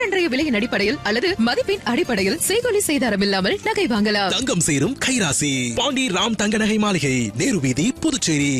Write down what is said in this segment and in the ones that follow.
இன்றைய விலையின் அடிப்படையில் அல்லது மதிப்பின் அடிப்படையில் செய்கொலி செய்தாரம் இல்லாமல் நகை வாங்கலாம் தங்கம் சேரும் கைராசி பாண்டி ராம் தங்க நகை மாளிகை நேரு வீதி புதுச்சேரி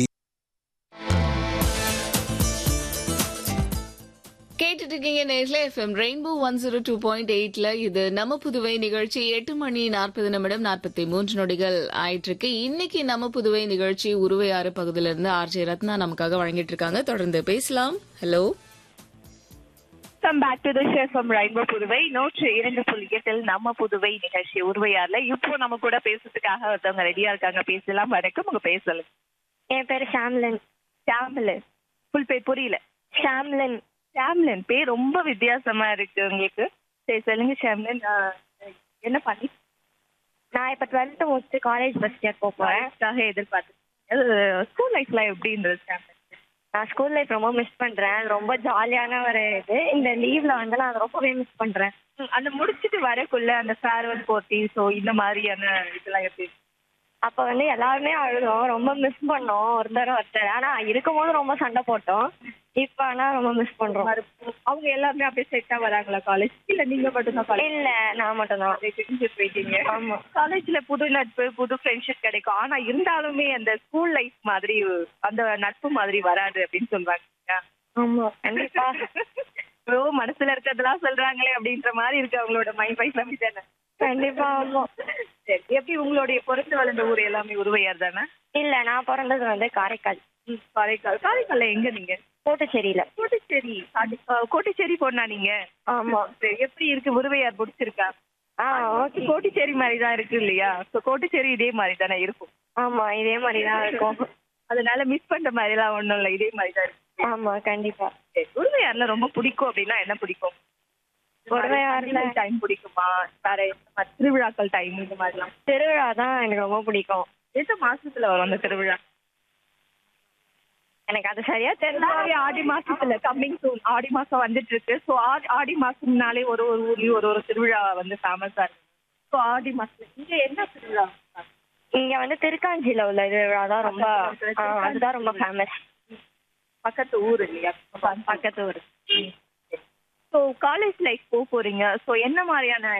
கேட்டுட்டு இருக்கீங்க நேர்ல FM rainbow one zero two point எயிட்ல இது நம்ம புதுவை நிகழ்ச்சி எட்டு மணி நாற்பது நிமிடம் நாற்பத்தி மூன்று நொடிகள் ஆயிட்டு இருக்கு இன்னைக்கு நம்ம புதுவை நிகழ்ச்சி உருவையாறு பகுதியில இருந்து ஆர்ஜே ரத்னா நமக்காக வழங்கிட்டு இருக்காங்க தொடர்ந்து பேசலாம் hello come back to the show from rainbow Puduvai நூற்று இரண்டு புள்ளி எட்டில் நம்ம புதுவை நிகழ்ச்சி உருவையார்ல இப்போ நம்ம கூட பேசுறதுக்காக ஒருத்தவங்க ரெடியா இருக்காங்க பேசலாம் வணக்கம் உங்க பேர் சொல்லுங்க என் பேர் ஷாம்லன் ஷாம்லன் ஃபுல் பேர் புரியல ஷாம்லன் ஷாம்லன் பேர் ரொம்ப வித்தியாசமா இருக்கு உங்களுக்கு சரி சொல்லுங்க ஷாம்லன் ஆஹ், என்ன பண்ணி நான் இப்ப டுவெல்த் முடிச்சுட்டு காலேஜ் ஃபர்ஸ்ட் இயர் போக போறேன் காலேஜ்க்காக எதிர்பார்த்து ஸ்கூல் லைஃப்ல எப்படி இருந்தது ஷாம்லன் நான் ஸ்கூல் லைஃப் ரொம்ப மிஸ் பண்றேன் அது ரொம்ப ஜாலியான ஒரு இது இந்த லீவ்ல வந்து நான் அதை ரொம்பவே மிஸ் பண்றேன் ம், அந்த முடிச்சிட்டு வரக்குள்ள அந்த ஃபேர்வெல் போட்டி ஸோ இந்த மாதிரியான இதெல்லாம் எப்படி அப்ப வந்து எல்லாருமே அழுதோம் ரொம்ப மிஸ் பண்ணோம் ஒருத்தர் ஒருத்தர் ஆனா இருக்கும்போது ரொம்ப சண்டை போட்டோம் இப்ப ஆனா ரொம்ப மிஸ் பண்றோம் அவங்க எல்லாருமே அப்படியே செட்டா வராங்களா காலேஜ் இல்ல நீங்க மட்டும் தான் காலேஜ் இல்ல நான் மட்டும் தான் போயிட்டீங்க ஆமா. காலேஜ்ல புது நட்பு புது ஃப்ரெண்ட்ஷிப் கிடைக்கும் ஆனா இருந்தாலுமே அந்த ஸ்கூல் லைஃப் மாதிரி அந்த நட்பு மாதிரி வராது அப்படின்னு சொல்றாங்க ஆமா கண்டிப்பா ப்ரோ மனசுல இருக்கிறதெல்லாம் சொல்றாங்களே அப்படின்ற மாதிரி இருக்கு அவங்களோட மைண்ட் வைஸ் அப்படி தானே கண்டிப்பா ஆமா சரி எப்படி உங்களுடைய பிறந்து வளர்ந்த ஊர் எல்லாமே உருவையார் தானே இல்ல நான் பிறந்தது வந்து காரைக்கால் ம், காரைக்கால் காரைக்கால்ல எங்க நீங்க கோட்டுச்சேரியில கோட்டைச்சேரி காட்டு- ஆ, கோட்டைச்சேரி பொண்ணா நீங்க ஆமா சரி, எப்படி இருக்கு உருவையார் பிடிச்சிருக்கா ஆ ஓகே கோட்டிச்சேரி மாதிரி தான் இருக்கு இல்லையா ஸோ கோட்டிச்சேரி இதே மாதிரி தானே இருக்கும் ஆமா இதே மாதிரி தான் இருக்கும் அதனால மிஸ் பண்ற மாதிரி எல்லாம் ஒண்ணும் இல்லை இதே மாதிரி தான் இருக்கு ஆமா கண்டிப்பா சரி, உருவையார்ல ரொம்ப பிடிக்கும் அப்படின்னா என்ன பிடிக்கும் உருவையார்ல டைம் பிடிக்குமா வேற எந்த மாதிரி திருவிழாக்கள் டைம் இந்த மாதிரிலாம் திருவிழா தான் எனக்கு ரொம்ப பிடிக்கும் எந்த மாசத்துல வரும் அந்த திருவிழா எனக்கு அது சரியா தெரியல எல்லாமே ஆடி மாசத்துல கம்மிங் சூன் ஆடி மாசம் வந்துட்டு இருக்கு ஸோ ஆடி மாசம்னாலே ஒரு ஒரு ஊர்லயும் ஒரு ஒரு திருவிழா வந்து ஃபேமஸா இருக்கு ஸோ ஆடி மாசத்துல இங்க என்ன திருவிழா இங்க வந்து திருக்காஞ்சியில உள்ள திருவிழா தான் ரொம்ப ஆ, அதுதான் ரொம்ப ஃபேமஸ் பக்கத்து ஊர் இல்லையா பக்கத்து ஊர் ஸோ காலேஜ் லைஃப் போக போறீங்க ஸோ என்ன மாதிரியான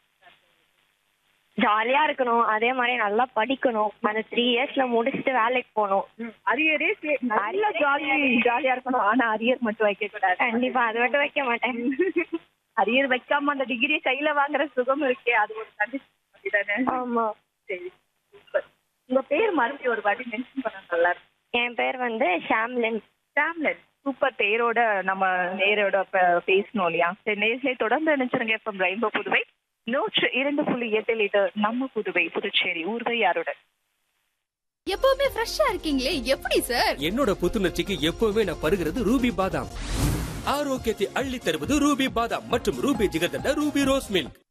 ஜாலியா இருக்கணும் அதே மாதிரி நல்லா படிக்கணும் அந்த த்ரீ இயர்ஸ்ல முடிச்சுட்டு வேலைக்கு போகணும் அரியரே நல்ல ஜாலி ஜாலியா இருக்கணும் ஆனா அரியர் மட்டும் வைக்க கூடாது கண்டிப்பா அது மட்டும் வைக்க மாட்டேன் அரியர் வைக்காம அந்த டிகிரியை கையில வாங்குற சுகம் இருக்கே அது ஒரு கண்டிஷன் அப்படிதானே ஆமா சரி super. உங்க பேர் மறுபடியும் ஒரு வாட்டி மென்ஷன் பண்ண நல்லா இருக்கும் என் பேர் வந்து ஷாம்லின் டேம்லெட் சூப்பர் பேரோட நம்ம நேரோட ப- பேசணும் இல்லையா சரி நேர்களை தொடர்ந்து நினைச்சிருங்க எஃப்எம் ரெயின்போ புதுவை நூற்று இரண்டு புள்ளி எட்டில் இது நம்ம புதுவை புதுச்சேரி ஊர்வையாரோட எப்பவுமே ஃப்ரெஷ்ஷா இருக்கீங்களே எப்படி சார் என்னோட புத்துணர்ச்சிக்கு எப்பவுமே நான் பருகிறது ரூபி பாதாம் ஆரோக்கியத்தை அள்ளி தருவது ரூபி பாதாம் மற்றும் Ruby jigarthanda Ruby rose milk